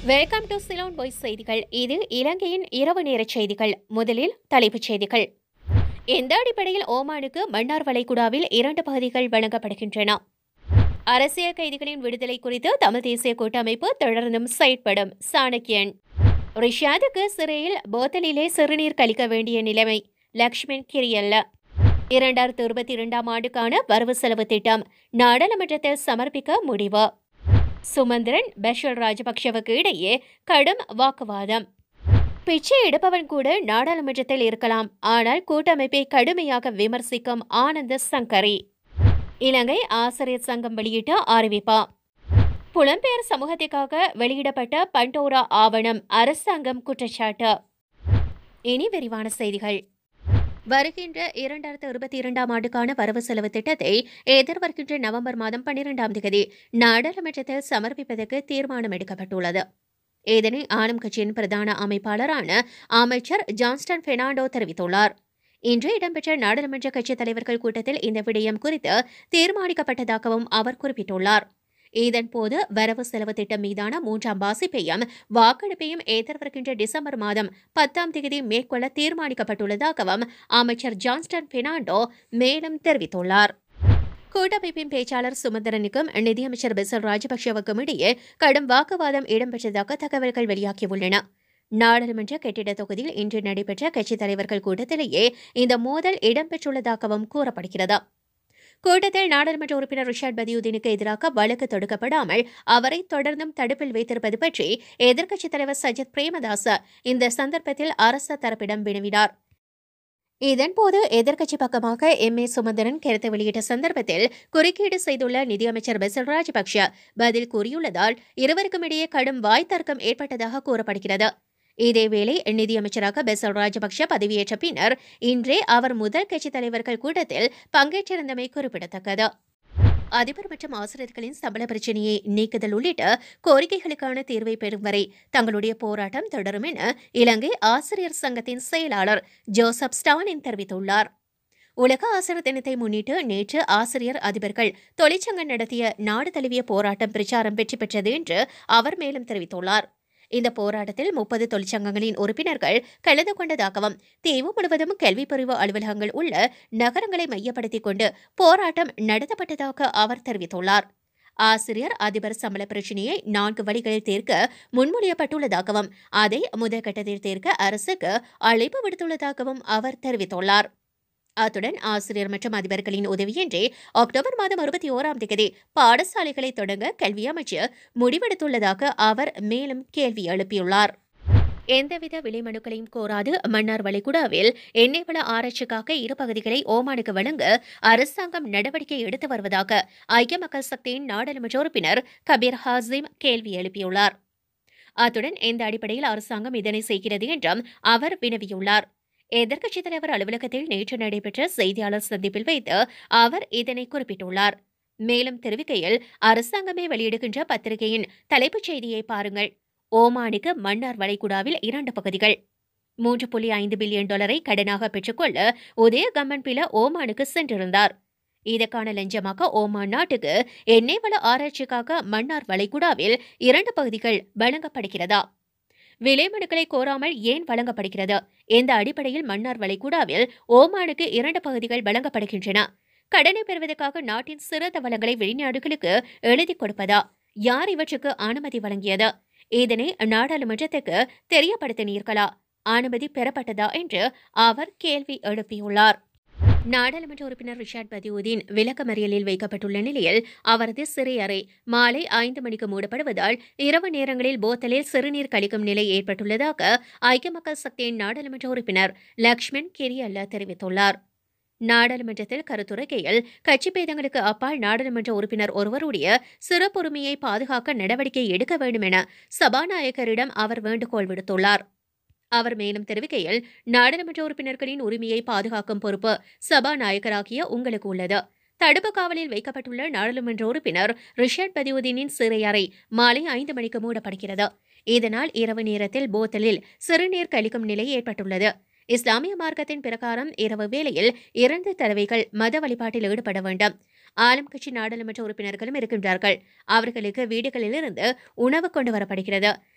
welcome to Ceylon boys செய்திகள் இது இலங்கையின் இரவு நேர செய்திகள் முதலில் தலைப்புச் செய்திகள் எந்த அடிப்படையில் ஓமானுக்கு மன்னார் வளைகுடாவில் இரண்டு பகுதிகள் வழங்கப்படுகின்றன அரசியல் கைதிகளின் விடுதலை குறித்து தமிழ் தேசிய கூட்டமைப்பு தொடர்ந்தும் செயற்படும் சாணக்கியன் ரிஷாதுக்கு சிறையில் போத்தலிலே சிறுநீர் கழிக்க வேண்டிய நிலைமை லக்ஷ்மண் கிரியல்ல இரண்டாயிரத்து இருபத்தி இரண்டாம் ஆண்டுக்கான வரவு செலவு திட்டம் நாடாளுமன்றத்தில் சமர்ப்பிக்க முடிவு சுமந்திரன் பஷீர் ராஜபக்ஷவுக்கு இடையே கடும் வாக்குவாதம் பிச்சை எடுப்பவன் கூட நாடாளுமன்றத்தில் இருக்கலாம் ஆனால் கூட்டமைப்பை கடுமையாக விமர்சிக்கும் ஆனந்த சங்கரி இலங்கை ஆசிரியர் சங்கம் வெளியிட்ட அறிவிப்பா புலம்பெயர் சமூகத்திற்காக வெளியிடப்பட்ட பண்டோரா ஆவணம் அரசாங்கம் குற்றச்சாட்டு இனி விரிவான செய்திகள் வருகின்ற இரண்டாயிரத்து இருபத்தி இரண்டாம் ஆண்டுக்கான வரவு செலவு திட்டத்தை எதிர்வருகின்ற நவம்பர் மாதம் பன்னிரெண்டாம் தேதி நாடாளுமன்றத்தில் சமர்ப்பிப்பதற்கு தீர்மானம் எடுக்கப்பட்டுள்ளது இதனை ஆளும் கட்சியின் பிரதான அமைப்பாளரான அமைச்சர் ஜான்ஸ்டன் பெர்னாண்டோ தெரிவித்துள்ளார் இன்று இடம்பெற்ற நாடாளுமன்ற கட்சித் தலைவர்கள் கூட்டத்தில் இந்த விடயம் குறித்து தீர்மானிக்கப்பட்டதாகவும் அவர் குறிப்பிட்டுள்ளார் இதன்போது வரவு செலவு திட்டம் மீதான மூன்றாம் வாசிப்பையும் வாக்கெடுப்பையும் எதிர்வருகின்ற டிசம்பர் மாதம் பத்தாம் தேதி மேற்கொள்ள தீர்மானிக்கப்பட்டுள்ளதாகவும் அமைச்சர் ஜான்ஸ்டன் பெர்னாண்டோ மேலும் தெரிவித்துள்ளார் கூட்டமைப்பின் பேச்சாளர் சுமந்திரனுக்கும் நிதியமைச்சர் பெசல் ராஜபக்சவுக்கும் இடையே கடும் வாக்குவாதம் இடம்பெற்றதாக தகவல்கள் வெளியாகியுள்ளன நாடாளுமன்ற கட்டிட தொகுதியில் இன்று நடைபெற்ற கட்சித் தலைவர்கள் கூட்டத்திலேயே இந்த மோதல் இடம்பெற்றுள்ளதாகவும் கூறப்படுகிறது கூட்டத்தில் நாடாளுமன்ற உறுப்பினர் ரிஷாட் பதியுதீனுக்கு எதிராக வழக்கு தொடுக்கப்படாமல் அவரை தொடர்ந்தும் தடுப்பில் வைத்திருப்பது பற்றி எதிர்க்கட்சித் தலைவர் சஜித் பிரேமதாச இந்த சந்தர்ப்பத்தில் அரச தரப்பிடம் வினவினார் இதன்போது எதிர்க்கட்சி பக்கமாக எம் ஏ சுமந்திரன் கருத்து வெளியிட்ட சந்தர்ப்பத்தில் குறுக்கீடு செய்துள்ள நிதியமைச்சர் பெசல் ராஜபக்ஷ பதில் கூறியுள்ளதால் இருவருக்கும் இடையே கடும் வாய் தர்க்கம் ஏற்பட்டதாக கூறப்படுகிறது இதேவேளை நிதியமைச்சராக பெசல் ராஜபக்ஷ பதவியேற்ற பின்னர் இன்றே அவர் முதல் கட்சித் தலைவர்கள் கூட்டத்தில் பங்கேற்றிருந்தமை குறிப்பிடத்தக்கது அதிபர் மற்றும் ஆசிரியர்களின் சம்பள பிரச்சினையை நீக்குதல் உள்ளிட்ட கோரிக்கைகளுக்கான தீர்வை பெறும் வரை தங்களுடைய போராட்டம் தொடரும் என இலங்கை ஆசிரியர் சங்கத்தின் செயலாளர் ஜோசப் ஸ்டாலின் தெரிவித்துள்ளார் உலக ஆசிரியர் தினத்தை முன்னிட்டு நேற்று ஆசிரியர் அதிபர்கள் தொழிற்சங்கம் நடத்திய நாடு தழுவிய போராட்டம் பிரச்சாரம் வெற்றி பெற்றது என்று அவர் மேலும் தெரிவித்துள்ளார் இந்த போராட்டத்தில் முப்பது தொழிற்சங்கங்களின் உறுப்பினர்கள் கலந்து கொண்டதாகவும் தீவு முழுவதும் கல்வி பிரிவு அலுவலகங்கள் உள்ள நகரங்களை மையப்படுத்திக் கொண்டு போராட்டம் நடத்தப்பட்டதாக அவர் தெரிவித்துள்ளார் ஆசிரியர் அதிபர் சம்பள பிரச்சினையை நான்கு வழிகளில் தீர்க்க முன்மொழியப்பட்டுள்ளதாகவும் அதை முதல் கட்டத்தில் தீர்க்க அரசுக்கு அழைப்பு விடுத்துள்ளதாகவும் அவர் தெரிவித்துள்ளார் அத்துடன் ஆசிரியர் மற்றும் அதிபர்களின் உதவியின்றி அக்டோபர் மாதம் அறுபத்தி ஓராம் தேதி பாடசாலைகளை தொடங்க கல்வி அமைச்சர் முடிவெடுத்துள்ளதாக அவர் மேலும் கேள்வி எழுப்பியுள்ளார் எந்தவித விலைமனுக்களையும் கோராது மன்னார் வளைகுடாவில் எண்ணெய் வள ஆராய்ச்சிக்காக இரு பகுதிகளை ஓமானுக்கு வழங்க அரசாங்கம் நடவடிக்கை எடுத்து வருவதாக ஐக்கிய மக்கள் சக்தியின் நாடாளுமன்ற உறுப்பினர் கபீர் ஹாசிம் கேள்வி எழுப்பியுள்ளார் அத்துடன் எந்த அடிப்படையில் அரசாங்கம் இதனை செய்கிறது என்றும் அவர் வினவியுள்ளார் எதிர்க்கட்சித் தலைவர் அலுவலகத்தில் நேற்று நடைபெற்ற செய்தியாளர் சந்திப்பில் வைத்து அவர் இதனை குறிப்பிட்டுள்ளார் மேலும் தெரிவிக்கையில் அரசாங்கமே வெளியிடுகின்ற பத்திரிகையின் தலைப்புச் செய்தியை பாருங்கள் ஓமானுக்கு மன்னார் வளைகுடாவில் இரண்டு பகுதிகள் மூன்று புள்ளி ஐந்து பில்லியன் டாலரை கடனாக பெற்றுக்கொள்ள உதய கம்மன் பில ஓமானுக்கு சென்றிருந்தார் இதற்கான லஞ்சமாக ஓமான் நாட்டுக்கு எண்ணெய் வள ஆராய்ச்சிக்காக மன்னார் வளைகுடாவில் இரண்டு பகுதிகள் வழங்கப்படுகிறதா விலை மனுக்களை கோராமல் ஏன் வழங்கப்படுகிறது எந்த அடிப்படையில் மன்னார் வளைகுடாவில் ஓமானுக்கு இரண்டு பகுதிகள் வழங்கப்படுகின்றன கடனை பெறுவதற்காக நாட்டின் சிறந்த வளங்களை வெளிநாடுகளுக்கு எழுதி கொடுப்பதா யார் இவற்றுக்கு அனுமதி வழங்கியது இதனை நாடாளுமன்றத்துக்கு தெரியப்படுத்தினீர்களா அனுமதி பெறப்பட்டதா என்று அவர் கேள்வி எழுப்பியுள்ளார் நாடாளுமன்ற உறுப்பினர் ரிஷாட் பதியுதீன் விளக்கமறியலில் வைக்கப்பட்டுள்ள நிலையில் அவரது சிறை அறை மாலை ஐந்து மணிக்கு மூடப்படுவதால் இரவு நேரங்களில் போத்தலில் சிறுநீர் கழிக்கும் நிலை ஏற்பட்டுள்ளதாக ஐக்கிய மக்கள் சக்தியின் நாடாளுமன்ற உறுப்பினர் லக்ஷ்மண் கிரியல்ல தெரிவித்துள்ளார் நாடாளுமன்றத்தில் கருத்துரைக்கையில் கட்சி பேதங்களுக்கு அப்பால் நாடாளுமன்ற உறுப்பினர் ஒருவருடைய சிறப்புரிமையை பாதுகாக்க நடவடிக்கை எடுக்க வேண்டும் என சபாநாயகரிடம் அவர் வேண்டுகோள் விடுத்துள்ளார் அவர் மேலும் தெரிவிக்கையில் நாடாளுமன்ற உறுப்பினர்களின் உரிமையை பாதுகாக்கும் பொறுப்பு சபாநாயகராகிய உங்களுக்கு உள்ளது தடுப்பு காவலில் வைக்கப்பட்டுள்ள நாடாளுமன்ற உறுப்பினர் ரிஷாட் பதியுதீனின் சிறை அறை மாலை ஐந்து மணிக்கு மூடப்படுகிறது இதனால் இரவு நேரத்தில் போத்தலில் சிறுநீர் கழிக்கும் நிலை ஏற்பட்டுள்ளது இஸ்லாமிய மார்க்கத்தின் பிரகாரம் இரவு வேளையில் இரண்டு தடவைகள் மத வழிபாட்டில் ஈடுபட வேண்டும் ஆளும் கட்சி நாடாளுமன்ற உறுப்பினர்களும் இருக்கின்றார்கள் அவர்களுக்கு வீடுகளிலிருந்து உணவு கொண்டு வரப்படுகிறது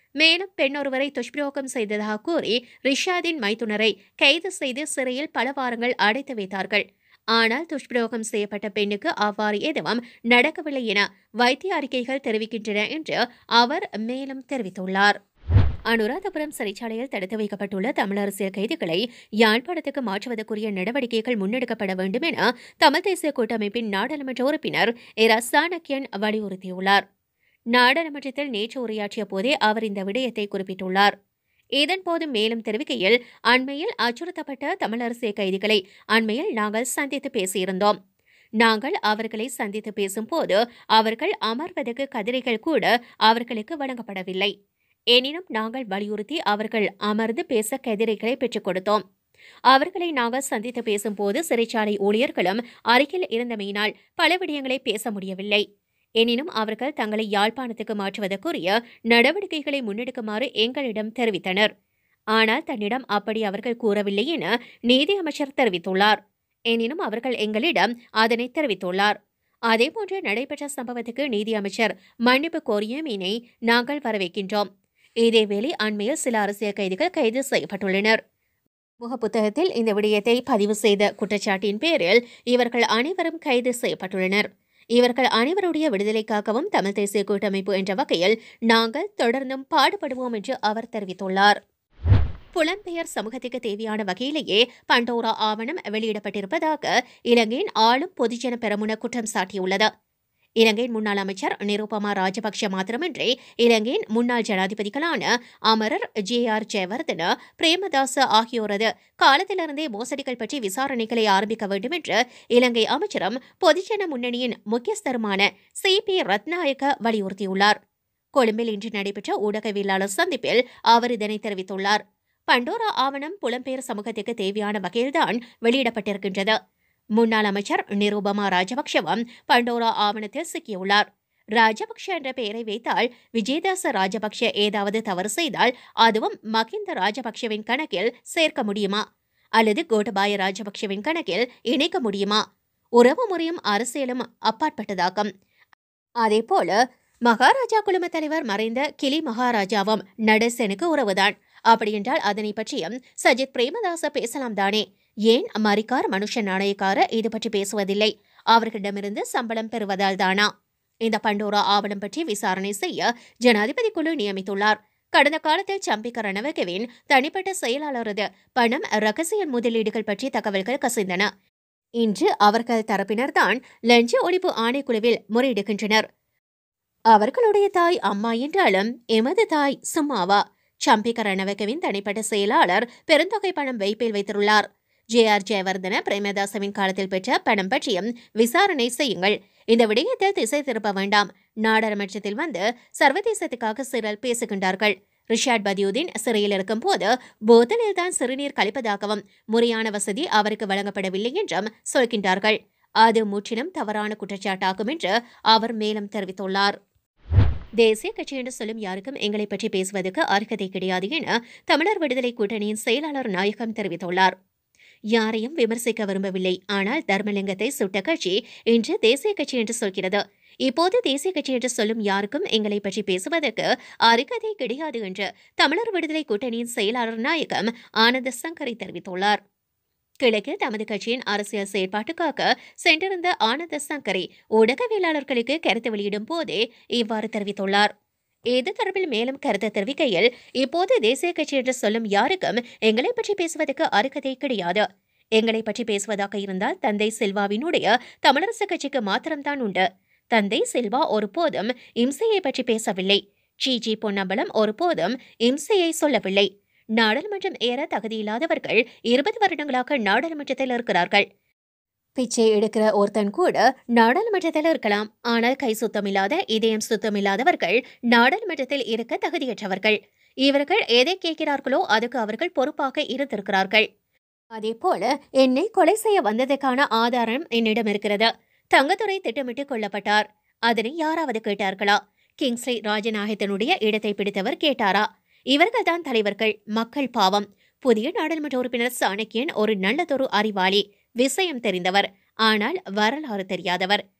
மேலும் பெண்ணொருவரை துஷ்பிரயோகம் செய்ததாக கூறி ரிஷாதின் மைத்துனரை கைது செய்து சிறையில் பல வாரங்கள் அடைத்து வைத்தார்கள் ஆனால் துஷ்பிரயோகம் செய்யப்பட்ட பெண்ணுக்கு அவ்வாறு எதுவும் நடக்கவில்லை என வைத்திய அறிக்கைகள் தெரிவிக்கின்றன என்று அவர் மேலும் தெரிவித்துள்ளார் அனுராதபுரம் சிறைச்சாலையில் தடுத்து வைக்கப்பட்டுள்ள தமிழ் அரசியல் கைதிகளை யாழ்ப்பாணத்துக்கு மாற்றுவதற்குரிய நடவடிக்கைகள் முன்னெடுக்கப்பட வேண்டும் என தமிழ் தேசிய கூட்டமைப்பின் நாடாளுமன்ற உறுப்பினர் இரா சாணக்கியன் வலியுறுத்தியுள்ளார் நாடாளுமன்றத்தில் நேற்று உரையாற்றிய போதே அவர் இந்த விடயத்தை குறிப்பிட்டுள்ளார் இதன்போது மேலும் தெரிவிக்கையில் அண்மையில் அச்சுறுத்தப்பட்ட தமிழ் அரசியல் கைதிகளை அண்மையில் நாங்கள் சந்தித்து பேசியிருந்தோம் நாங்கள் அவர்களை சந்தித்து பேசும்போது அவர்கள் அமர்வதற்கு கதிரைகள் கூட அவர்களுக்கு வழங்கப்படவில்லை எனினும் நாங்கள் வலியுறுத்தி அவர்கள் அமர்ந்து பேச கதிரைகளை பெற்றுக் கொடுத்தோம் அவர்களை நாங்கள் சந்தித்து பேசும்போது சிறைச்சாலை ஊழியர்களும் அருகில் இருந்தமையினால் பல விடயங்களை பேச முடியவில்லை எனினும் அவர்கள் தங்களை யாழ்ப்பாணத்துக்கு மாற்றுவதற்குரிய நடவடிக்கைகளை முன்னெடுக்குமாறு எங்களிடம் தெரிவித்தனர் ஆனால் தன்னிடம் அப்படி அவர்கள் கூறவில்லை என நீதி அமைச்சர் தெரிவித்துள்ளார் எனினும் அவர்கள் எங்களிடம் அதனை தெரிவித்துள்ளார் அதேபோன்று நடைபெற்ற சம்பவத்துக்கு நீதி அமைச்சர் மன்னிப்பு கோரியமையினை நாங்கள் வரவேற்கின்றோம் இதேவேளை அண்மையில் சில அரசியல் கைதிகள் கைது செய்யப்பட்டுள்ளனர் முகப்புத்தகத்தில் இந்த விடயத்தை பதிவு செய்த குற்றச்சாட்டின் பேரில் இவர்கள் அனைவரும் கைது செய்யப்பட்டுள்ளனர் இவர்கள் அனைவருடைய விடுதலைக்காகவும் தமிழ் தேசிய கூட்டமைப்பு என்ற வகையில் நாங்கள் தொடர்ந்தும் பாடுபடுவோம் என்று அவர் தெரிவித்துள்ளார் புலம்பெயர் சமூகத்துக்கு தேவையான வகையிலேயே பண்டோரா ஆவணம் வெளியிடப்பட்டிருப்பதாக இலங்கையின் ஆளும் பொதுஜன பெரமுன குற்றம் சாட்டியுள்ளது இலங்கையின் முன்னாள் அமைச்சர் நிருபமா ராஜபக்ஷ மாத்திரமின்றி இலங்கையின் முன்னாள் ஜனாதிபதிகளான அமரர் ஜே ஆர் ஜெயவர்தன பிரேமதாச ஆகியோரது காலத்திலிருந்தே மோசடிகள் பற்றி விசாரணைகளை ஆரம்பிக்க வேண்டும் என்று இலங்கை அமைச்சரும் பொதுஜன முன்னணியின் முக்கியஸ்தருமான சி பி ரத்நாயக்க வலியுறுத்தியுள்ளார் கொழும்பில் இன்று நடைபெற்ற ஊடகவியலாளர் சந்திப்பில் அவர் இதனை தெரிவித்துள்ளார் பண்டோரா ஆவணம் புலம்பெயர் சமூகத்துக்கு தேவையான வகையில்தான் வெளியிடப்பட்டிருக்கின்றது முன்னாள் அமைச்சர் நிருபமா ராஜபக்ஷவும் பண்டோரா ஆவணத்தில் சிக்கியுள்ளார் ராஜபக்ஷ என்ற பெயரை வைத்தால் விஜயதாச ராஜபக்ஷ ஏதாவது தவறு செய்தால் அதுவும் மகிந்த ராஜபக்ஷவின் கணக்கில் சேர்க்க முடியுமா அல்லது கோட்டபாய ராஜபக்ஷவின் கணக்கில் இணைக்க முடியுமா உறவு முறையும் அரசியலும் அப்பாற்பட்டதாகும் அதேபோல மகாராஜா குழும தலைவர் மறைந்த கிளி மகாராஜாவும் நடேசனுக்கு உறவுதான் அப்படியென்றால் அதனை பற்றியும் சஜித் பிரேமதாச பேசலாம் தானே ஏன் மரிக்கார் மனுஷ நாணயக்கார இது பற்றி பேசுவதில்லை அவர்களிடமிருந்து சம்பளம் பெறுவதால் தானா இந்த பண்டோரா ஆவணம் பற்றி விசாரணை செய்ய ஜனாதிபதி குழு நியமித்துள்ளார் கடந்த காலத்தில் சம்பிக்க ரணவகவின் தனிப்பட்ட செயலாளரது பணம் ரகசிய முதலீடுகள் பற்றி தகவல்கள் கசிந்தன இன்று அவர்கள் தரப்பினர்தான் லஞ்ச ஒழிப்பு ஆணைக்குழுவில் முறையிடுகின்றனர் அவர்களுடைய தாய் அம்மா என்றாலும் எமது தாய் சும்மாவா சம்பிக்க ரணவகவின் தனிப்பட்ட செயலாளர் பெருந்தொகை பணம் வைப்பில் வைத்துள்ளார் ஜே ஆர் ஜெயவர்தன பிரேமதாசவின் காலத்தில் பெற்ற பணம் பற்றியும் விசாரணை செய்யுங்கள் இந்த விடயத்தில் திசை திருப்ப வேண்டாம் நாடாளுமன்றத்தில் வந்து சர்வதேசத்துக்காக சிலர் பேசுகின்றார்கள் ரிஷாட் பதியுதீன் சிறையில் இருக்கும்போது போத்தலில் தான் சிறுநீர் கழிப்பதாகவும் முறையான வசதி அவருக்கு வழங்கப்படவில்லை என்றும் சொல்கின்றார்கள் அது முற்றிலும் தவறான குற்றச்சாட்டாகும் என்று அவர் மேலும் தெரிவித்துள்ளார் தேசிய கட்சி என்று சொல்லும் யாருக்கும் எங்களை பற்றி பேசுவதற்கு அர்ஹதை கிடையாது என தமிழர் விடுதலை கூட்டணியின் செயலாளர் நாயகம் தெரிவித்துள்ளார் யாரையும் விமர்சிக்க விரும்பவில்லை ஆனால் தர்மலிங்கத்தை சுட்ட கட்சி இன்று தேசிய கட்சி என்று சொல்கிறது இப்போது தேசிய கட்சி என்று சொல்லும் யாருக்கும் எங்களை பற்றி பேசுவதற்கு அருகதை கிடையாது என்று தமிழர் விடுதலை கூட்டணியின் செயலாளர் நாயகம் ஆனந்த சங்கரை தெரிவித்துள்ளார் கிழக்கில் தமது கட்சியின் அரசியல் செயற்பாட்டுக்காக சென்றிருந்த ஆனந்த சங்கரை ஊடகவியலாளர்களுக்கு கருத்து வெளியிடும் போதே இவ்வாறு தெரிவித்துள்ளார் இது தொடர்பில் மேலும் கருத்து தெரிவிக்கையில் இப்போது தேசிய கட்சி என்று சொல்லும் யாருக்கும் எங்களை பற்றி பேசுவதற்கு அருகதை கிடையாது எங்களை பற்றி பேசுவதாக இருந்தால் தந்தை செல்வாவினுடைய தமிழரசு கட்சிக்கு மாத்திரம்தான் உண்டு தந்தை செல்வா ஒருபோதும் இம்சையை பற்றி பேசவில்லை ஜி ஜி பொன்னம்பலம் ஒருபோதும் இம்சையை சொல்லவில்லை நாடாளுமன்றம் ஏற தகுதியில்லாதவர்கள் இருபது வருடங்களாக நாடாளுமன்றத்தில் இருக்கிறார்கள் பிச்சை எடுக்கிற ஒருத்தன் கூட நாடாளுமன்றத்தில் இருக்கலாம் ஆனால் கை சுத்தமில்லாத இதயம் சுத்தமில்லாதவர்கள் நாடாளுமன்றத்தில் இருக்க தகுதியற்றவர்கள் இவர்கள் எதை கேட்கிறார்களோ அதுக்கு அவர்கள் பொறுப்பாக இருந்திருக்கிறார்கள் அதேபோல என்னை கொலை செய்ய வந்ததற்கான ஆதாரம் என்னிடம் இருக்கிறது தங்கத்துறை திட்டமிட்டு கொல்லப்பட்டார் அதனை யாராவது கேட்டார்களா கிங்ஸ்லி ராஜநாயகத்தினுடைய இடத்தை பிடித்தவர் கேட்டாரா இவர்கள்தான் தலைவர்கள் மக்கள் பாவம் புதிய நாடாளுமன்ற உறுப்பினர் சாணக்கியன் ஒரு நல்லதொரு அறிவாளி விஷயம் தெரிந்தவர் ஆனால் வரலாறு தெரியாதவர்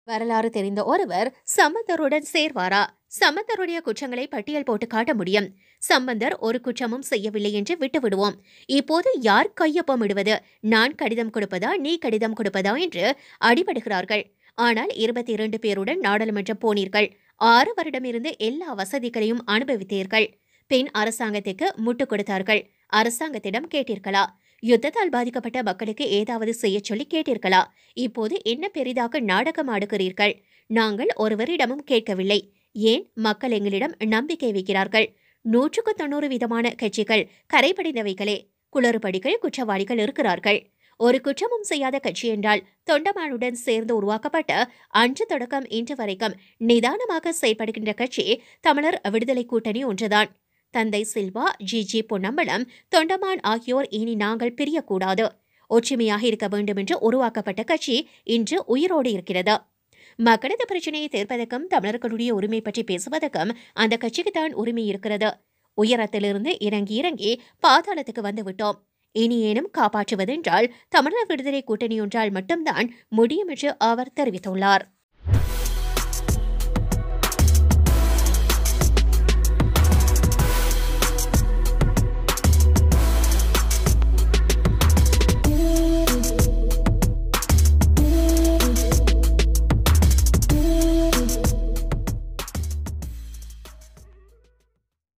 வரலாறு தெரிந்த ஒருவர் சம்பந்தருடன் சேர்வாரா சம்பந்தருடைய குற்றங்களை பட்டியல் போட்டு காட்ட முடியும் சம்பந்தர் ஒரு குற்றமும் செய்யவில்லை என்று விட்டுவிடுவோம் இப்போது யார் கையொப்பம் இடுவது நான் கடிதம் கொடுப்பதா நீ கடிதம் கொடுப்பதா என்று அடிபடுகிறார்கள் ஆனால் இருபத்தி இரண்டு பேருடன் நாடாளுமன்றம் போனீர்கள் ஆறு வருடமிருந்து எல்லா வசதிகளையும் அனுபவித்தீர்கள் பின் அரசாங்கத்துக்கு முட்டுக் கொடுத்தார்கள் அரசாங்கத்திடம் கேட்டீர்களா யுத்தத்தால் பாதிக்கப்பட்ட மக்களுக்கு ஏதாவது செய்யச் சொல்லி கேட்டீர்களா இப்போது என்ன பெரிதாக நாடகம் ஆடுகிறீர்கள் நாங்கள் ஒருவரிடமும் கேட்கவில்லை ஏன் மக்கள் எங்களிடம் நம்பிக்கை வைக்கிறார்கள் நூற்றுக்கு தொண்ணூறு விதமான கட்சிகள் கரைபடிந்தவைகளே குளறுபடிகள் குற்றவாளிகள் இருக்கிறார்கள் ஒரு குற்றமும் செய்யாத கட்சி என்றால் தொண்டமானுடன் சேர்ந்து உருவாக்கப்பட்ட அன்று தொடக்கம் இன்று வரைக்கும் நிதானமாக செயல்படுகின்ற கட்சி தமிழர் விடுதலை கூட்டணி ஒன்றுதான் தந்தை சில்வா ஜி ஜி பொன்னம்பலம் தொண்டமான் ஆகியோர் இனி நாங்கள் பிரியக்கூடாது ஒற்றுமையாக இருக்க வேண்டும் என்று உருவாக்கப்பட்ட கட்சி இன்று உயிரோடு இருக்கிறது மக்களது பிரச்சனையை தீர்ப்பதற்கும் தமிழர்களுடைய உரிமை பற்றி பேசுவதற்கும் அந்த கட்சிக்கு தான் உரிமை இருக்கிறது உயரத்திலிருந்து இறங்கி இறங்கி பாதாளத்துக்கு வந்து விட்டோம் இனி ஏனும் காப்பாற்றுவதென்றால் தமிழர் விடுதலை கூட்டணி ஒன்றால் மட்டும்தான் முடியும் என்று அவர் தெரிவித்துள்ளார்